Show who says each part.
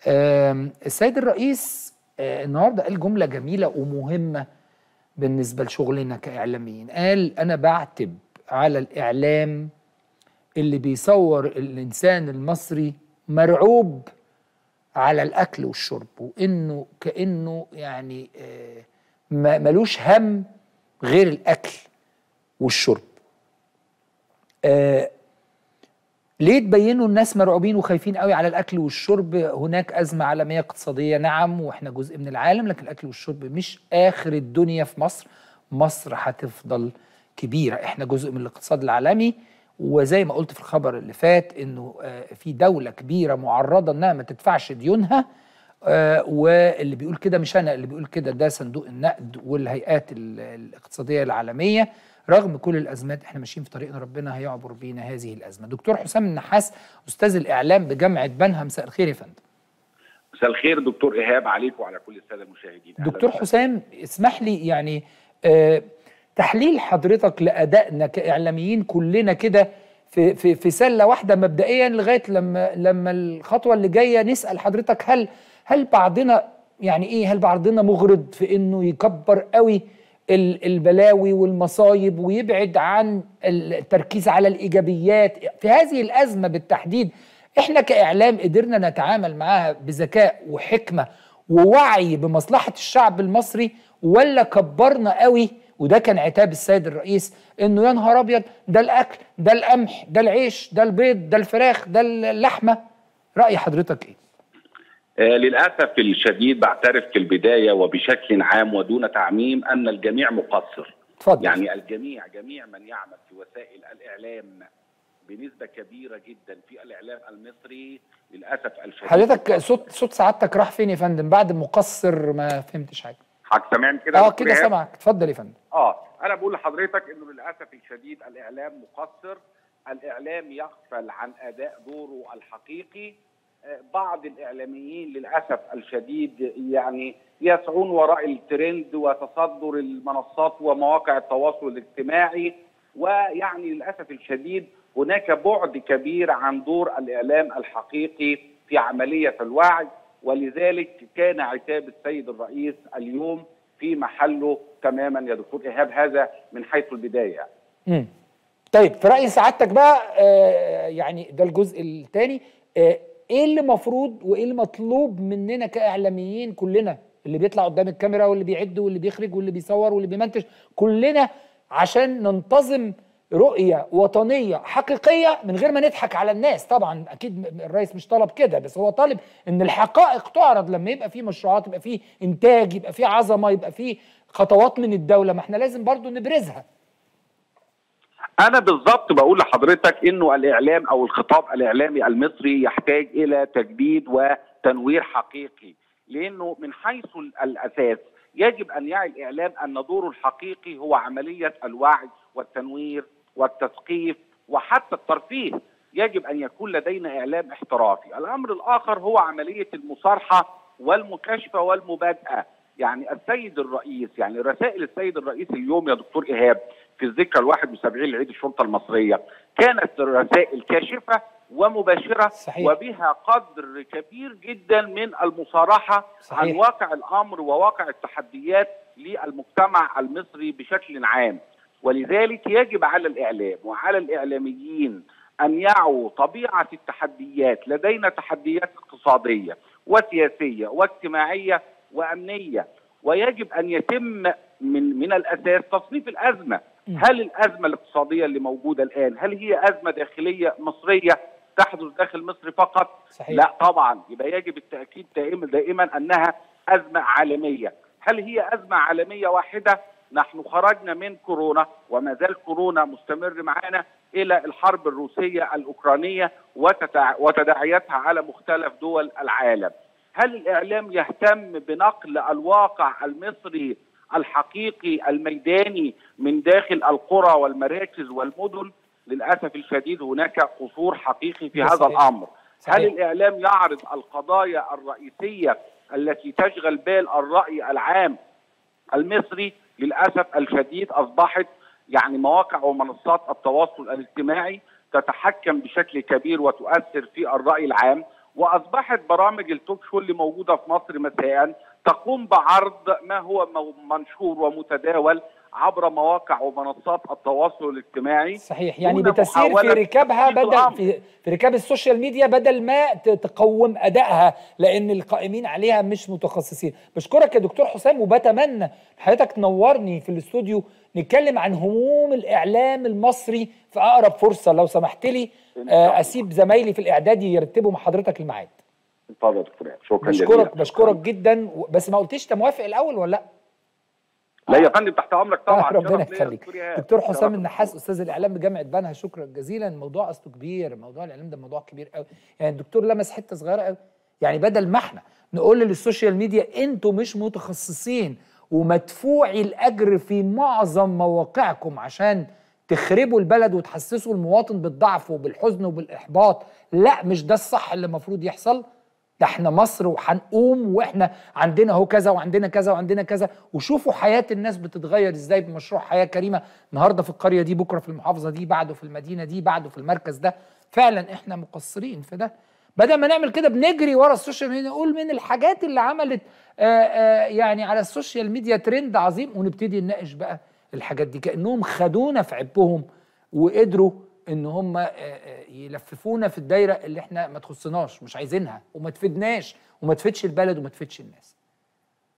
Speaker 1: آم، السيد الرئيس آه، النهارده قال جمله جميله ومهمه بالنسبه لشغلنا كاعلاميين قال انا بعتب على الاعلام اللي بيصور الانسان المصري مرعوب على الاكل والشرب وانه كانه يعني آه، ما- ملوش هم غير الاكل والشرب آه، ليه تبينوا الناس مرعوبين وخايفين قوي على الاكل والشرب هناك ازمه عالميه اقتصاديه نعم واحنا جزء من العالم لكن الاكل والشرب مش اخر الدنيا في مصر مصر هتفضل كبيره احنا جزء من الاقتصاد العالمي وزي ما قلت في الخبر اللي فات انه آه، في دوله كبيره معرضه انها ما تدفعش ديونها آه، واللي بيقول كده مش انا اللي بيقول كده ده صندوق النقد والهيئات ال- الاقتصاديه العالميه رغم كل الازمات احنا ماشيين في طريقنا ربنا هيعبر بينا هذه الازمه دكتور حسام النحاس استاذ الاعلام بجامعه بنها مساء الخير يا فندم
Speaker 2: مساء الخير دكتور ايهاب عليك وعلى كل الساده المشاهدين أهلاً
Speaker 1: دكتور
Speaker 2: وسهلاً.
Speaker 1: حسام اسمح لي يعني آه تحليل حضرتك لادائنا كاعلاميين كلنا كده في في في سله واحده مبدئيا لغايه لما لما الخطوه اللي جايه نسال حضرتك هل هل بعضنا يعني ايه هل بعضنا مغرض في انه يكبر قوي ال- البلاوي والمصايب ويبعد عن التركيز على الايجابيات في هذه الازمه بالتحديد احنا كاعلام قدرنا نتعامل معاها بذكاء وحكمه ووعي بمصلحه الشعب المصري ولا كبرنا قوي وده كان عتاب السيد الرئيس انه يا نهار ابيض ده الاكل ده القمح ده العيش ده البيض ده الفراخ ده اللحمه راي حضرتك ايه
Speaker 2: آه للاسف الشديد بعترف في البدايه وبشكل عام ودون تعميم ان الجميع مقصر
Speaker 1: اتفضل
Speaker 2: يعني الجميع جميع من يعمل في وسائل الاعلام بنسبه كبيره جدا في الاعلام المصري للاسف الشديد
Speaker 1: حضرتك صوت صوت سعادتك راح فين يا فندم بعد مقصر ما فهمتش حاجه
Speaker 2: حضرتك سامعني كده يا
Speaker 1: اه
Speaker 2: دكتور
Speaker 1: كده
Speaker 2: إيهاب؟
Speaker 1: سامعك اتفضل يا فندم
Speaker 2: اه انا بقول لحضرتك انه للاسف الشديد الاعلام مقصر الاعلام يغفل عن اداء دوره الحقيقي آه، بعض الاعلاميين للاسف الشديد يعني يسعون وراء الترند وتصدر المنصات ومواقع التواصل الاجتماعي ويعني للاسف الشديد هناك بعد كبير عن دور الاعلام الحقيقي في عمليه الوعي ولذلك كان عتاب السيد الرئيس اليوم في محله تماما يا دكتور ايهاب هذا من حيث البدايه
Speaker 1: مم. طيب في راي سعادتك بقى آه يعني ده الجزء الثاني آه ايه اللي مفروض وايه اللي مطلوب مننا كاعلاميين كلنا اللي بيطلع قدام الكاميرا واللي بيعد واللي بيخرج واللي بيصور واللي بيمنتج كلنا عشان ننتظم رؤية وطنية حقيقية من غير ما نضحك على الناس طبعا أكيد م- الرئيس مش طلب كده بس هو طالب إن الحقائق تعرض لما يبقى في مشروعات يبقى في إنتاج يبقى في عظمة يبقى في خطوات من الدولة ما احنا لازم برضو نبرزها
Speaker 2: انا بالضبط بقول لحضرتك انه الاعلام او الخطاب الاعلامي المصري يحتاج الى تجديد وتنوير حقيقي لانه من حيث ال- الاساس يجب ان يعي الاعلام ان دوره الحقيقي هو عمليه الوعي والتنوير والتثقيف وحتى الترفيه يجب ان يكون لدينا اعلام احترافي الامر الاخر هو عمليه المصارحه والمكاشفه والمبادئه يعني السيد الرئيس يعني رسائل السيد الرئيس اليوم يا دكتور ايهاب في الذكرى ال 71 لعيد الشرطه المصريه كانت رسائل كاشفه ومباشره
Speaker 1: صحيح.
Speaker 2: وبها قدر كبير جدا من المصارحه
Speaker 1: صحيح.
Speaker 2: عن واقع الامر وواقع التحديات للمجتمع المصري بشكل عام ولذلك يجب على الاعلام وعلى الاعلاميين ان يعوا طبيعه التحديات لدينا تحديات اقتصاديه وسياسيه واجتماعيه وامنيه ويجب ان يتم من من الاساس تصنيف الازمه هل الازمه الاقتصاديه اللي موجوده الان هل هي ازمه داخليه مصريه تحدث داخل مصر فقط
Speaker 1: صحيح.
Speaker 2: لا طبعا يبقى يجب التاكيد دائما دائما انها ازمه عالميه هل هي ازمه عالميه واحده نحن خرجنا من كورونا وما زال كورونا مستمر معنا الى الحرب الروسيه الاوكرانيه وتتع... وتداعياتها على مختلف دول العالم هل الاعلام يهتم بنقل الواقع المصري الحقيقي الميداني من داخل القرى والمراكز والمدن للاسف الشديد هناك قصور حقيقي في
Speaker 1: ده
Speaker 2: هذا
Speaker 1: صحيح.
Speaker 2: الامر
Speaker 1: صحيح.
Speaker 2: هل الاعلام يعرض القضايا الرئيسيه التي تشغل بال الراي العام المصري للاسف الشديد اصبحت يعني مواقع ومنصات التواصل الاجتماعي تتحكم بشكل كبير وتؤثر في الراي العام واصبحت برامج التوك شو اللي موجوده في مصر مساء تقوم بعرض ما هو منشور ومتداول عبر مواقع ومنصات التواصل الاجتماعي
Speaker 1: صحيح يعني بتسير في ركابها بدل في, في ركاب السوشيال ميديا بدل ما تقوم ادائها لان القائمين عليها مش متخصصين بشكرك يا دكتور حسام وبتمنى حضرتك تنورني في الاستوديو نتكلم عن هموم الاعلام المصري في اقرب فرصه لو سمحت لي اسيب زمايلي في الاعداد يرتبوا مع حضرتك الميعاد
Speaker 2: اتفضل دكتور
Speaker 1: شكرا بشكرك بشكرك جدا بس ما قلتيش انت موافق الاول ولا لا
Speaker 2: لا يا فندم تحت امرك طبعا
Speaker 1: ربنا يخليك دكتور حسام النحاس استاذ الاعلام بجامعه بنها شكرا جزيلا الموضوع اصله كبير موضوع الاعلام ده موضوع كبير قوي يعني الدكتور لمس حته صغيره قوي يعني بدل ما احنا نقول للسوشيال ميديا انتوا مش متخصصين ومدفوعي الاجر في معظم مواقعكم عشان تخربوا البلد وتحسسوا المواطن بالضعف وبالحزن وبالاحباط لا مش ده الصح اللي المفروض يحصل ده احنا مصر وهنقوم واحنا عندنا اهو كذا وعندنا كذا وعندنا كذا وشوفوا حياه الناس بتتغير ازاي بمشروع حياه كريمه النهارده في القريه دي بكره في المحافظه دي بعده في المدينه دي بعده في المركز ده فعلا احنا مقصرين في ده بدل ما نعمل كده بنجري ورا السوشيال ميديا نقول من الحاجات اللي عملت آآ آآ يعني على السوشيال ميديا ترند عظيم ونبتدي نناقش بقى الحاجات دي كانهم خدونا في عبهم وقدروا ان هم يلففونا في الدايره اللي احنا ما تخصناش مش عايزينها وما تفيدناش وما تفيدش البلد وما تفيدش الناس